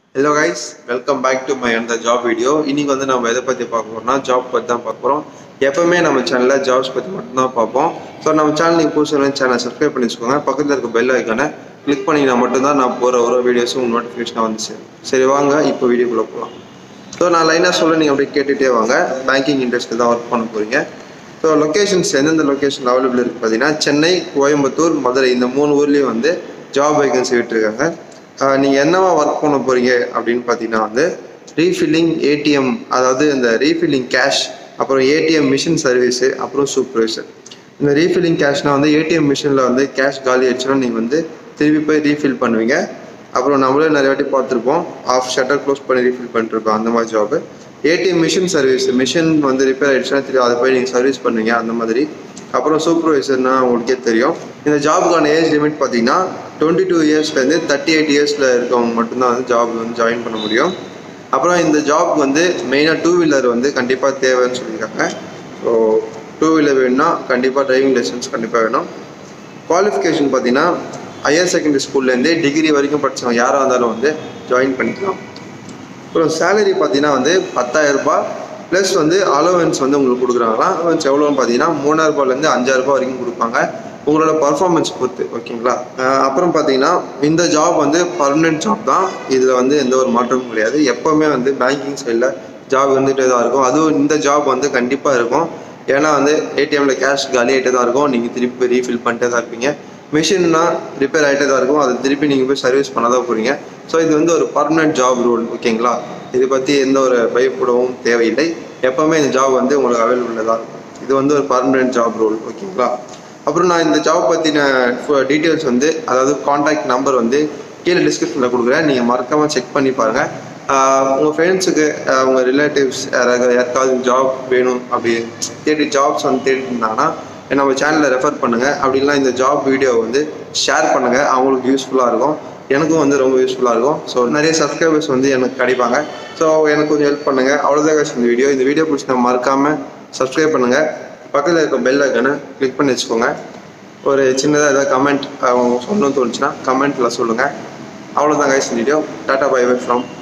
hello guys welcome back to my அந்த job video இன்னைக்கு வந்து நம்ம எதை பற்றி பார்க்க போறோம்னா ஜாப் பற்றி தான் பார்க்க போகிறோம் எப்பவுமே நம்ம சேனலில் ஜாப்ஸ் பற்றி மட்டும்தான் பார்ப்போம் ஸோ நம்ம சேனல் நீங்கள் புதுசாக சேனல் சப்ஸ்கிரைப் பண்ணி வச்சுக்கோங்க பக்கத்தில் இருக்க பெல் ஐக்கானை கிளிக் பண்ணிங்கன்னா மட்டும்தான் நான் போகிற ஒரு வீடியோஸும் நோட்டிஃபிகேஷனாக வந்து சேரும் சரி வாங்க இப்போ வீடியோக்குள்ளே போகலாம் ஸோ நான் லைனாக சொல்ல நீங்கள் அப்படியே கேட்டுகிட்டே வாங்க பேங்கிங் இண்டஸ்ட்ரி தான் ஒர்க் பண்ண போகிறீங்க ஸோ லொக்கேஷன்ஸ் எந்தெந்த லொக்கேஷன் அவைலபிள் இருக்குது பார்த்தீங்கன்னா சென்னை கோயம்புத்தூர் மதுரை இந்த மூணு ஊர்லேயும் வந்து ஜாப் வேகன்சி விட்டுருக்காங்க நீங்கள் என்னவா ஒர்க் பண்ண போகிறீங்க அப்படின்னு பார்த்தீங்கன்னா வந்து ரீஃபில்லிங் ஏடிஎம் அதாவது இந்த ரீஃபில்லிங் கேஷ் அப்புறம் ஏடிஎம் மிஷின் சர்வீஸு அப்புறம் சூப்பர்வைசர் இந்த ரீஃபில்லிங் கேஷ்னால் வந்து ஏடிஎம் மிஷினில் வந்து கேஷ் காலி ஆயிடுச்சுன்னா நீங்கள் வந்து திருப்பி போய் ரீஃபில் பண்ணுவீங்க அப்புறம் நம்மளே நிறைய வாட்டி பார்த்துருப்போம் ஆஃப் ஷட்டர் க்ளோஸ் பண்ணி ரீஃபில் பண்ணிருப்போம் அந்த மாதிரி job ATM machine service machine வந்து ரிப்பேர் ஆயிடுச்சுன்னா திருப்பி அதை போய் நீங்கள் சர்வீஸ் பண்ணுவீங்க அந்த மாதிரி அப்புறம் சூப்பர்வைசர்னா உங்களுக்கே தெரியும் இந்த ஜாபுக்கான ஏஜ் லிமிட் பார்த்தீங்கன்னா டுவெண்ட்டி டூ இயர்ஸ்லேருந்து தேர்ட்டி எயிட் இயர்ஸில் இருக்கவங்க மட்டும்தான் வந்து ஜாப் வந்து ஜாயின் பண்ண முடியும் அப்புறம் இந்த ஜாப் வந்து மெயினாக டூ வீலர் வந்து கண்டிப்பாக தேவைன்னு சொல்லியிருக்காங்க ஸோ டூ வீலர் வேணும்னா கண்டிப்பாக டிரைவிங் லைசன்ஸ் கண்டிப்பாக வேணும் குவாலிஃபிகேஷன் பார்த்தீங்கன்னா ஹையர் செகண்டரி ஸ்கூல்லேருந்தே டிகிரி வரைக்கும் படித்தவங்க யாராக இருந்தாலும் வந்து ஜாயின் பண்ணிக்கலாம் அப்புறம் சேலரி பார்த்தீங்கன்னா வந்து பத்தாயிரம் ரூபாய் ப்ளஸ் வந்து அலோவன்ஸ் வந்து உங்களுக்கு கொடுக்குறாங்களாம் அலோவன்ஸ் எவ்வளோன்னு பார்த்தீங்கன்னா மூணாயிரம் ரூபாயிலேருந்து அஞ்சாயிரம் ரூபாய் வரைக்கும் கொடுப்பாங்க உங்களோட பர்ஃபார்மன்ஸ் பொறுத்து ஓகேங்களா அஹ் அப்புறம் பார்த்தீங்கன்னா இந்த ஜாப் வந்து பர்மனெண்ட் ஜாப் தான் இதில் வந்து எந்த ஒரு மாற்றமும் கிடையாது எப்போவுமே வந்து பேங்கிங் சைடில் ஜாப் வந்துகிட்டே தான் இருக்கும் அதுவும் இந்த ஜாப் வந்து கண்டிப்பாக இருக்கும் ஏன்னா வந்து ஏடிஎம்ல கேஷ் காலி ஆகிட்டே தான் இருக்கும் நீங்கள் திருப்பி ரீஃபில் பண்ணிட்டே தான் இருப்பீங்க மிஷின்னா ரிப்பேர் ஆகிட்டே தான் இருக்கும் அதை திருப்பி நீங்கள் போய் சர்வீஸ் பண்ண தான் போகிறீங்க ஸோ இது வந்து ஒரு பர்மனெண்ட் ஜாப் ரூல் ஓகேங்களா இதை பற்றி எந்த ஒரு பயப்படவும் தேவையில்லை எப்போவுமே இந்த ஜாப் வந்து உங்களுக்கு அவைலபிளாக தான் இருக்கும் இது வந்து ஒரு பர்மனெண்ட் ஜாப் ரூல் ஓகேங்களா அப்புறம் நான் இந்த ஜாப் பற்றின டீட்டெயில்ஸ் வந்து அதாவது காண்டாக்ட் நம்பர் வந்து கீழே டிஸ்கிரிப்ஷனில் கொடுக்குறேன் நீங்கள் மறக்காமல் செக் பண்ணி பாருங்கள் உங்கள் ஃப்ரெண்ட்ஸுக்கு உங்கள் ரிலேட்டிவ்ஸ் யாராவது யாருக்காவது ஜாப் வேணும் அப்படி தேடி ஜாப்ஸ் வந்து தேடிட்டு இருந்தாங்கன்னா நம்ம சேனலில் ரெஃபர் பண்ணுங்கள் அப்படின்னா இந்த ஜாப் வீடியோ வந்து ஷேர் பண்ணுங்கள் அவங்களுக்கு யூஸ்ஃபுல்லாக இருக்கும் எனக்கும் வந்து ரொம்ப யூஸ்ஃபுல்லாக இருக்கும் ஸோ நிறைய சப்ஸ்கிரைபர்ஸ் வந்து எனக்கு கிடைப்பாங்க ஸோ எனக்கு கொஞ்சம் ஹெல்ப் பண்ணுங்கள் அவ்வளோதான் guys இந்த வீடியோ இந்த வீடியோ பிடிச்சி நான் மறக்காமல் சப்ஸ்கிரைப் பண்ணுங்கள் பக்கத்தில் இருக்க பெல் ஐக்கனை கிளிக் பண்ணி வச்சுக்கோங்க ஒரு சின்னதாக ஏதாவது கமெண்ட் சொல்லணும்னு தோணுச்சுன்னா கமெண்ட்டில் சொல்லுங்கள் அவ்வளோதான் guys video tata bye bye from